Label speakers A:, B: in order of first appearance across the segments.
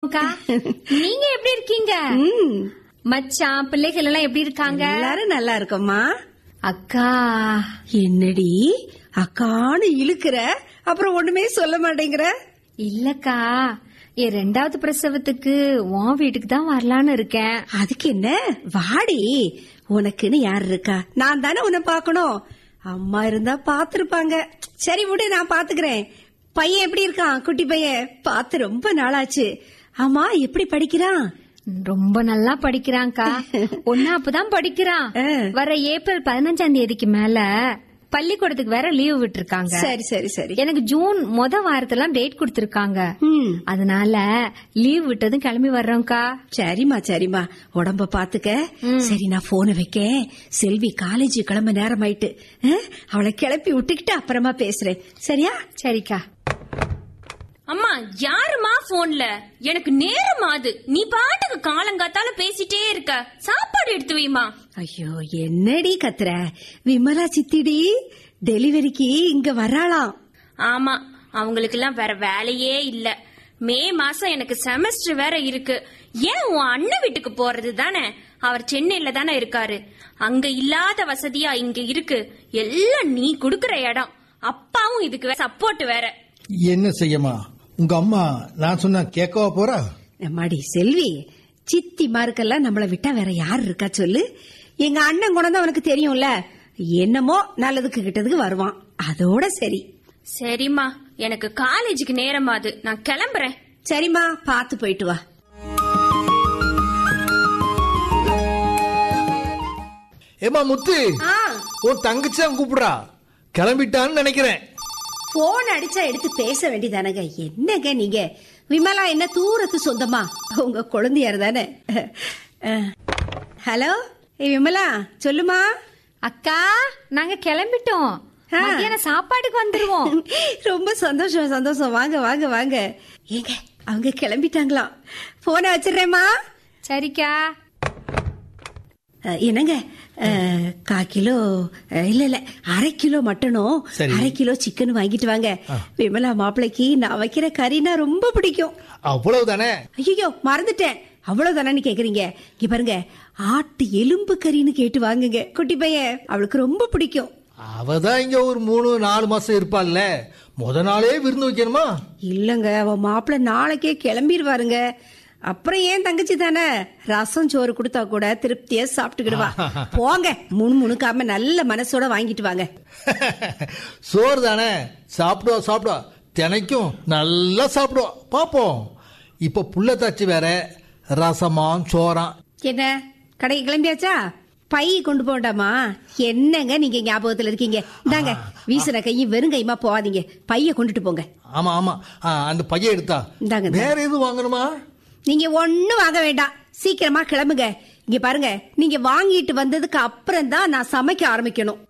A: அக்கா நீங்க எப்படி இருக்கீங்க
B: ம்,
A: மச்சான் பிள்ளைகள் எல்லாம் எப்படி இருக்காங்க
B: எல்லாரும் நல்லா இருக்கோம்மா
A: அக்கா
B: என்னடி அக்கான்னு இழுக்கிற அப்புறம் ஒண்ணுமே சொல்ல மாட்டேங்கிற
A: இல்லக்கா என் ரெண்டாவது பிரசவத்துக்கு உன் வீட்டுக்கு தான் வரலான்னு இருக்கேன்
B: அதுக்கு என்ன வாடி உனக்குன்னு யார் இருக்கா நான் தானே உன்னை பார்க்கணும் அம்மா இருந்தா பாத்துருப்பாங்க சரி விடு நான் பாத்துக்கிறேன் பையன் எப்படி இருக்கான் குட்டி பையன் பார்த்து ரொம்ப நாளாச்சு ஆமா எப்படி படிக்கிறான்
A: ரொம்ப நல்லா படிக்கிறான்க்கா ஒன்னாப்புதான் படிக்கிறான்
B: ஆ.
A: வர ஏப்ரல் பதினஞ்சாம் தேதிக்கு மேல பள்ளிக்கூடத்துக்கு வேற லீவு விட்டுருக்காங்க
B: சரி சரி சரி
A: எனக்கு ஜூன் மொத வாரத்தெல்லாம் டேட் கொடுத்திருக்காங்க
B: ம்
A: அதனால லீவ் விட்டதும் கிளம்பி வர்றோம்க்கா
B: சரிம்மா சரிம்மா உடம்ப பாத்துக்க சரி நான் போனை வைக்கேன் செல்வி காலேஜ் கிளம்ப நேரம் ஆயிட்டு அவளை கிளப்பி விட்டுக்கிட்டு அப்புறமா பேசுறேன் சரியா
A: சரிக்கா
C: அம்மா யாருமா போன்ல எனக்கு நேரமாது நீ பாட்டுக்கு காலங்காத்தால பேசிட்டே இருக்க சாப்பாடு எடுத்து வைமா
B: ஐயோ என்னடி கத்துற விமலா சித்திடி டெலிவரிக்கு இங்க வராளாம்
C: ஆமா அவங்களுக்கு எல்லாம் வேற வேலையே இல்ல மே மாசம் எனக்கு செமஸ்டர் வேற இருக்கு ஏன் உன் அண்ணன் வீட்டுக்கு போறது தானே அவர் சென்னையில தானே இருக்காரு அங்க இல்லாத வசதியா இங்க இருக்கு எல்லாம் நீ குடுக்கற இடம் அப்பாவும் இதுக்கு சப்போர்ட் வேற
D: என்ன செய்யமா உங்க அம்மா நான் சொன்னா கேட்கவா போறா
B: அம்மாடி செல்வி சித்தி மார்க்கெல்லாம் நம்மள விட்டா வேற யார் இருக்கா சொல்லு எங்க அண்ணன் குணம் உனக்கு தெரியும்ல என்னமோ நல்லதுக்கு கிட்டதுக்கு வருவான் அதோட சரி
C: சரிம்மா எனக்கு காலேஜுக்கு நேரமாது நான் கிளம்புறேன்
B: சரிம்மா பாத்து போயிட்டு வா
D: ஏமா முத்து
B: ஆ
D: உன் தங்கச்சி தான் கூப்பிடுறா கிளம்பிட்டான்னு நினைக்கிறேன்
B: போன் அடிச்சா எடுத்து பேச வேண்டியதானங்க என்னங்க நீங்க விமலா என்ன தூரத்து சொந்தமா உங்க குழந்தையார் தானே அஹ். ஹலோ ஏய் விமலா சொல்லுமா
A: அக்கா நாங்க கிளம்பிட்டோம்
B: ஆ.
A: மத்தியானம் சாப்பாடுக்கு வந்துருவோம்
B: ரொம்ப சந்தோஷம் சந்தோஷம் வாங்க வாங்க வாங்க ஏங்க அவங்க கிளம்பிட்டாங்களாம் போனை வச்சிடுறேம்மா
A: சரிக்கா
B: அஹ், என்னங்க அஹ், கா கிலோ அஹ், இல்ல இல்ல அரை கிலோ மட்டனும்
D: சரி.
B: அரை கிலோ சிக்கன் வாங்கிட்டு வாங்க விமலா மாப்பிளைக்கு நான் வைக்கிற கறினா ரொம்ப பிடிக்கும்
D: அவ்வளவுதானே
B: ஐயோ மறந்துட்டேன் அவ்வளவுதானு கேக்குறீங்க இங்க பாருங்க ஆட்டு எலும்பு கறின்னு கேட்டு வாங்குங்க குட்டி பையன் அவளுக்கு ரொம்ப பிடிக்கும்
D: அவதான் இங்க ஒரு மூணு நாலு மாசம் இருப்பாள்ல முத நாளே விருந்து வைக்கணுமா
B: இல்லங்க அவ மாப்பிள்ள நாளைக்கே கிளம்பிடுவாருங்க அப்புறம் ஏன் தங்கச்சி தானே ரசம் சோறு கொடுத்தா கூட திருப்தியா சாப்பிட்டுக்கிடுவா போங்க முணு முணுக்காம நல்ல மனசோட வாங்கிட்டு வாங்க
D: சோறு தானே சாப்பிடுவா சாப்பிடுவா தினைக்கும் நல்லா சாப்பிடுவா பாப்போம் இப்ப புள்ள தாச்சி வேற ரசமாம் சோறாம்
B: என்ன கடைக்கு கிளம்பியாச்சா பை கொண்டு போண்டாமா என்னங்க நீங்க ஞாபகத்துல இருக்கீங்க இந்தாங்க வீசுற கையும் வெறும் கையுமா போகாதீங்க பைய கொண்டுட்டு போங்க
D: ஆமா ஆமா ஆ, அந்த பையன் எடுத்தா
B: இந்தாங்க, இந்தாங்க.
D: வேற எதுவும் வாங்கணுமா
B: நீங்க ஒண்ணும் வாங்க வேண்டாம் சீக்கிரமா கிளம்புங்க இங்க பாருங்க நீங்க வாங்கிட்டு வந்ததுக்கு அப்புறம் தான் நான் சமைக்க ஆரம்பிக்கணும்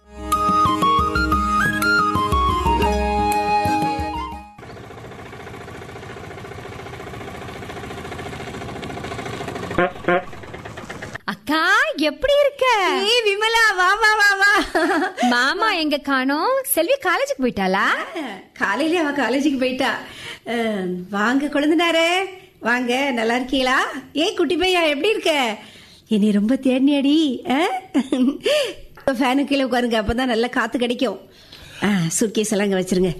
A: அக்கா எப்படி இருக்க
B: ஏய் விமலா வா வா வா வா
A: மாமா எங்க காணோம் செல்வி காலேஜுக்கு போயிட்டாளா
B: காலையில அவ காலேஜுக்கு போயிட்டா அஹ், வாங்க குழந்தைனாரே வாங்க நல்லா இருக்கீங்களா ஏய் குட்டி பையா எப்படி இருக்க என்னை ரொம்ப தேடினியாடி ஃபேனு கீழே உட்காருங்க அப்பதான் நல்லா காத்து கிடைக்கும் சுட்கேஸ் எல்லாம் இங்க வச்சிருங்க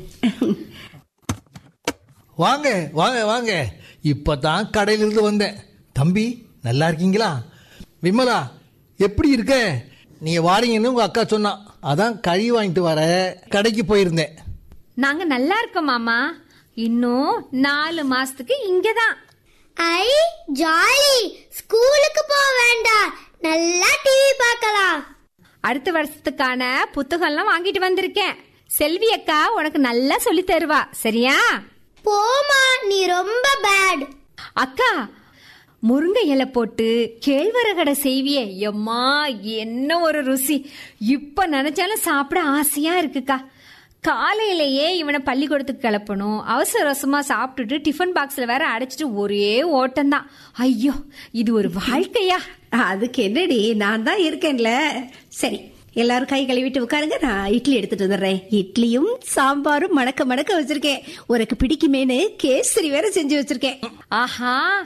D: வாங்க வாங்க வாங்க இப்பதான் கடையில இருந்து வந்தேன் தம்பி நல்லா இருக்கீங்களா விமலா எப்படி இருக்க நீங்க வாரீங்கன்னு உங்க அக்கா சொன்னா அதான் கறி வாங்கிட்டு வர கடைக்கு போயிருந்தேன்
A: நாங்க நல்லா இருக்கோம் மாமா இன்னும் நாலு மாசத்துக்கு இங்கதான்
E: ஐ ஜாலி ஸ்கூலுக்கு போக வேண்டாம் நல்லா டிவி பார்க்கலாம்
A: அடுத்த வருஷத்துக்கான புத்தகம்லாம் வாங்கிட்டு வந்திருக்கேன் செல்வி அக்கா உனக்கு நல்லா சொல்லி தருவா சரியா
E: போமா நீ ரொம்ப பேட்
A: அக்கா முருங்கை இலை போட்டு கேழ்வரகடை செய்வியே எம்மா என்ன ஒரு ருசி இப்ப நினைச்சாலும் சாப்பிட ஆசையா இருக்குக்கா காலையிலேயே இவனை பள்ளிக்கூடத்துக்கு கிளப்பணும் அவசர அவசரமா சாப்பிட்டுட்டு டிஃபன் பாக்ஸ்ல வேற அடைச்சிட்டு ஒரே ஓட்டம்தான் ஐயோ இது ஒரு வாழ்க்கையா
B: அதுக்கு என்னடி நான் தான் இருக்கேன்ல சரி எல்லாரும் கை கழுவிட்டு உட்காருங்க நான் இட்லி எடுத்துட்டு வந்துடுறேன் இட்லியும் சாம்பாரும் மணக்க மணக்க வச்சிருக்கேன் உனக்கு பிடிக்குமேனு கேசரி வேற செஞ்சு வச்சிருக்கேன்
A: ஆஹா